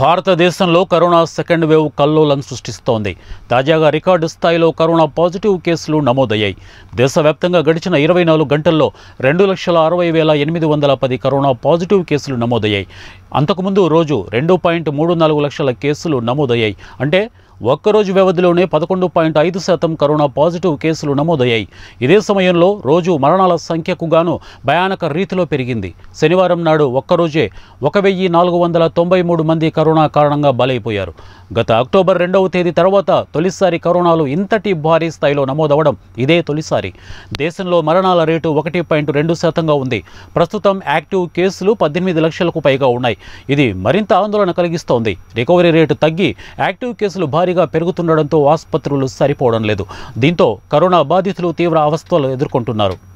భారతదేశంలో corona second wave కల్లోలం సృష్టిస్తోంది తాజాగా రికార్డు స్థాయిలో కరోనా పాజిటివ్ కేసులు నమోదయ్యాయి దేశవ్యాప్తంగా గడిచిన ఇరవై నాలుగు గంటల్లో రెండు లక్షల అరవై వేల ఎనిమిది వందల పది కరోనా పాజిటివ్ కేసులు నమోదయ్యాయి అంతకుముందు రోజు రెండు పాయింట్ మూడు నాలుగు లక్షల కేసులు నమోదయ్యాయి అంటే ఒక్కరోజు వ్యవధిలోనే పదకొండు పాయింట్ ఐదు శాతం కరోనా పాజిటివ్ కేసులు నమోదయ్యాయి ఇదే సమయంలో రోజు మరణాల సంఖ్యకు గాను భయానక రీతిలో పెరిగింది శనివారం నాడు ఒక్కరోజే ఒక వెయ్యి నాలుగు వందల తొంభై మూడు మంది కరోనా కారణంగా బలైపోయారు గత అక్టోబర్ రెండవ తేదీ తర్వాత తొలిసారి కరోనాలు ఇంతటి భారీ స్థాయిలో నమోదవడం ఇదే తొలిసారి దేశంలో మరణాల రేటు ఒకటి పాయింట్ రెండు శాతంగా ఉంది ప్రస్తుతం యాక్టివ్ కేసులు పద్దెనిమిది లక్షలకు పైగా ఉన్నాయి ఇది మరింత ఆందోళన కలిగిస్తోంది రికవరీ రేటు తగ్గి యాక్టివ్ కేసులు భారీగా పెరుగుతుండడంతో ఆసుపత్రులు సరిపోవడం లేదు దీంతో కరోనా బాధితులు తీవ్ర అవస్థలు ఎదుర్కొంటున్నారు